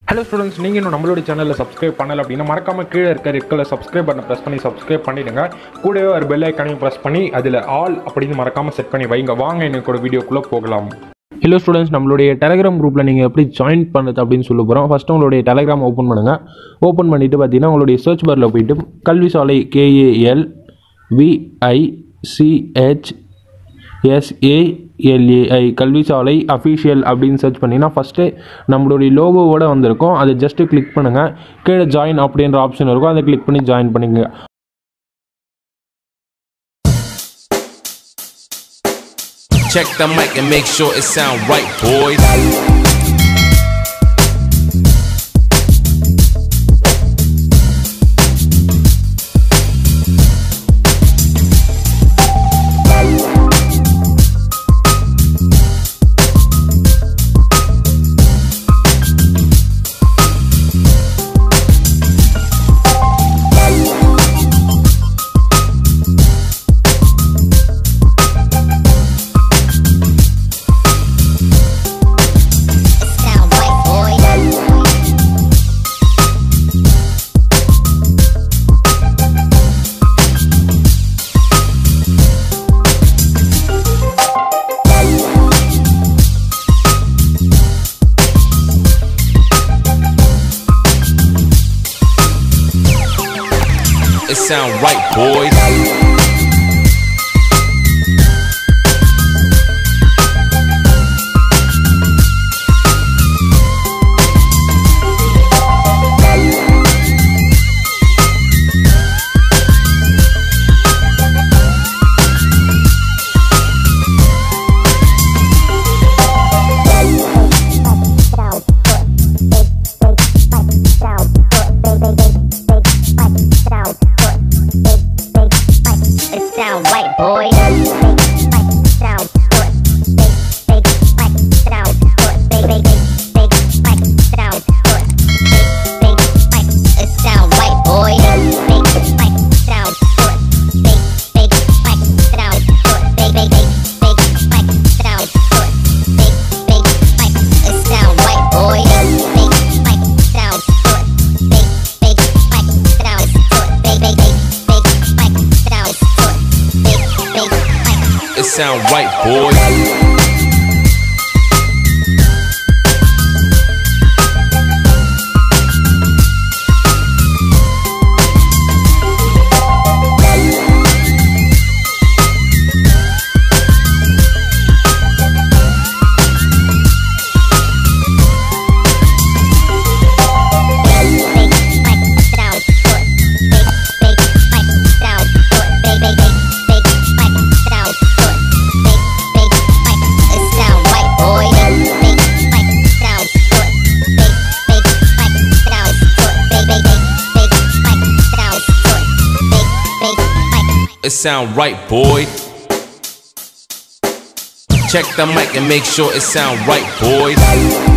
Hello students நீங்கள் இன்னும் நம்மளோட சேனலில் சப்ஸ்கிரைப் பண்ணல அப்படின்னா மறக்காம கீழே இருக்க ரெட் கலர் சப்ஸ்கிரைப் பட்டனை ப்ரெஸ் பண்ணி சப்ஸ்கிரைப் பண்ணிடுங்க கூடவே ஒரு பெல் ஐக்கானையும் ப்ரெஸ் பண்ணி அதில் ஆல் அப்படின்னு மறக்காம செட் பண்ணி வைங்க வாங்க எனக்கு வீடியோக்குள்ளே போகலாம் ஹலோ ஸ்டூடெண்ட்ஸ் நம்மளுடைய டெலிகிராம் குரூப்பில் நீங்கள் எப்படி ஜாயின் பண்ணுறது அப்படின்னு சொல்ல போகிறோம் ஃபஸ்ட்டு உங்களுடைய டெலிகிராம் ஓப்பன் பண்ணுங்கள் ஓப்பன் பண்ணிவிட்டு பார்த்தீங்கன்னா உங்களுடைய சர்ச் பாரில் போயிட்டு கல்வி சாலை கேஏஎல் விஐசிஹெச் எஸ்ஏஎல்ஏஐ கல்வி சாலை அஃபீஷியல் அப்படின்னு சர்ச் பண்ணிங்கன்னா ஃபஸ்ட்டு நம்மளுடைய லோகோவோட வந்திருக்கும் அதை ஜஸ்ட்டு கிளிக் பண்ணுங்கள் கீழே ஜாயின் அப்படின்ற ஆப்ஷன் இருக்கும் அதை கிளிக் பண்ணி ஜாயின் பண்ணிக்கங்க Check the mic and make sure it sound right, boys. Sound white boy. It sound right, boys. It sound white boy. Sound good. Big, big, like sound good. Big, big, big, big, like sound good. Big, big, like it sound white boy. Big, like sound good. Big, big, like sound good. Big, big, big, big, like sound good. Big, big, like it sound white boy. Big, like sound good. Big, big, like sound good. Big, big, big, big, like sound good. Big, big, like It sound right, boys. It sound right, boy. Check the mic and make sure it sound right, boys.